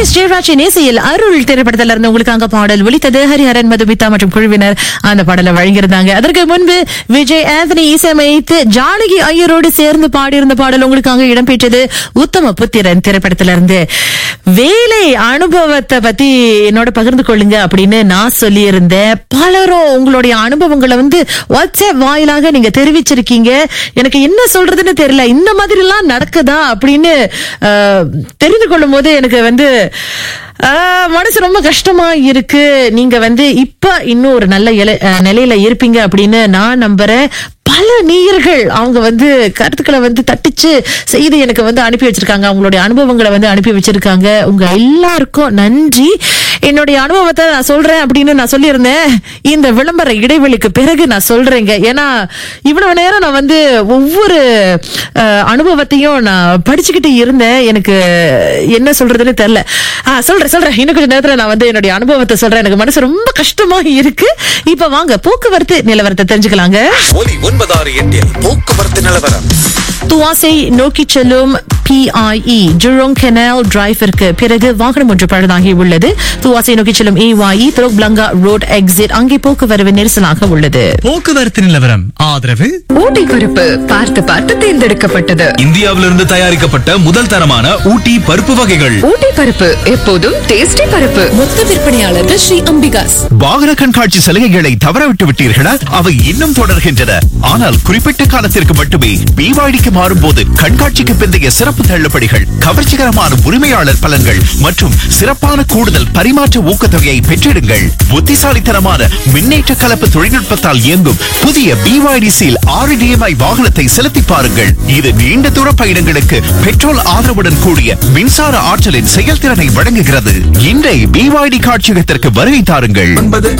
Harris ஜெயராஜின் இசையில் அருள் திரைப்படத்துல இருந்து உங்களுக்காக பாடல் ஒலித்தது ஹரிஹரன் மதுமிதா மற்றும் குழுவினர் அந்த பாடலை வழங்கியிருந்தாங்க அதற்கு முன்பு விஜய் ஆந்தனி இசையமைத்து ஜானகி ஐயரோடு சேர்ந்து பாடியிருந்த பாடல் உங்களுக்காக இடம்பெற்றது உத்தம புத்திரன் திரைப்படத்துல இருந்து வேலை அனுபவத்தை பத்தி என்னோட பகிர்ந்து கொள்ளுங்க அப்படின்னு நான் சொல்லியிருந்தேன் பலரும் உங்களுடைய அனுபவங்களை வந்து வாட்ஸ்அப் வாயிலாக நீங்க தெரிவிச்சிருக்கீங்க எனக்கு என்ன சொல்றதுன்னு தெரியல இந்த மாதிரி எல்லாம் நடக்குதா அப்படின்னு அஹ், தெரிந்து கொள்ளும் போது எனக்கு வந்து ஆஹ், மனசு ரொம்ப கஷ்டமா இருக்கு நீங்க வந்து இப்ப இன்னும் ஒரு நல்ல இல- அஹ், நிலையில இருப்பீங்க அப்படின்னு நான் நம்புறேன் பல நேயர்கள் அவங்க வந்து கருத்துக்களை வந்து தட்டிச்சு செய்து எனக்கு வந்து அனுப்பி வச்சிருக்காங்க அவங்களுடைய அனுபவங்களை வந்து அனுப்பி வச்சிருக்காங்க உங்க எல்லாருக்கும் நன்றி என்னுடைய அனுபவத்தை நான் சொல்றேன் அப்படின்னு நான் சொல்லியிருந்தேன் இந்த விளம்பர இடைவெளிக்கு பிறகு நான் சொல்றேங்க ஏன்னா இவ்வளவு நேரம் நான் வந்து ஒவ்வொரு அஹ், அனுபவத்தையும் நான் படிச்சுக்கிட்டு இருந்தேன் எனக்கு என்ன சொல்றதுன்னு தெரியல ஆ, சொல்றேன் சொல்றேன் இன்னும் கொஞ்சம் நேரத்துல நான் வந்து என்னுடைய அனுபவத்தை சொல்றேன் எனக்கு மனசு ரொம்ப கஷ்டமா இருக்கு இப்ப வாங்க போக்குவரத்து நிலவரத்தை தெரிஞ்சுக்கலாங்க ஒலி ஒன்பதாறு எட்டில் போக்குவரத்து நிலவரம் துவாசை நோக்கி செல்லும் பிஐஇ ஜுரோங் கெனல் டிரைவிற்கு பிறகு வாகனம் ஒன்று பழுதாகி உள்ளது துவாசை நோக்கி செல்லும் ஏவாஇ துரோக் பிளங்கா ரோட் எக்ஸிட் அங்கே போக்குவரவு நெரிசலாக உள்ளது போக்குவரத்து நிலவரம் ஆதரவு ஊட்டி பருப்பு பார்த்து பார்த்து தேர்ந்தெடுக்கப்பட்டது இந்தியாவிலிருந்து தயாரிக்கப்பட்ட முதல் தரமான ஊட்டி பருப்பு வகைகள் ஊட்டி பருப்பு எப்போதும் டேஸ்டி பருப்பு மொத்த விற்பனையாளர்கள் ஸ்ரீ அம்பிகாஸ் வாகன கண்காட்சி சலுகைகளை தவறவிட்டு விட்டீர்களா அவை இன்னும் தொடர்கின்றன ஆனால் குறிப்பிட்ட காலத்திற்கு மட்டுமே பிவாடிக்கு மாறும்போது கண்காட்சிக்கு பிந்தைய சிறப்பு தள்ளுபடிகள் கவர்ச்சிகரமான உரிமையாளர் பலன்கள் மற்றும் சிறப்பான கூடுதல் பரிமாற்ற ஊக்கத்தொகையை பெற்றிடுங்கள் புத்திசாலித்தனமான மின்னேற்ற கலப்பு தொழில்நுட்பத்தால் இயங்கும் புதிய பிவாய்டி சீல் ஆறு டிஎம்ஐ வாகனத்தை செலுத்தி பாருங்கள் இது நீண்ட தூர பயணங்களுக்கு பெட்ரோல் ஆதரவுடன் கூடிய மின்சார ஆற்றலின் செயல்திறனை வழங்குகிறது இன்றை பிவாய்டி காட்சியகத்திற்கு வருகை தாருங்கள் ஒன்பது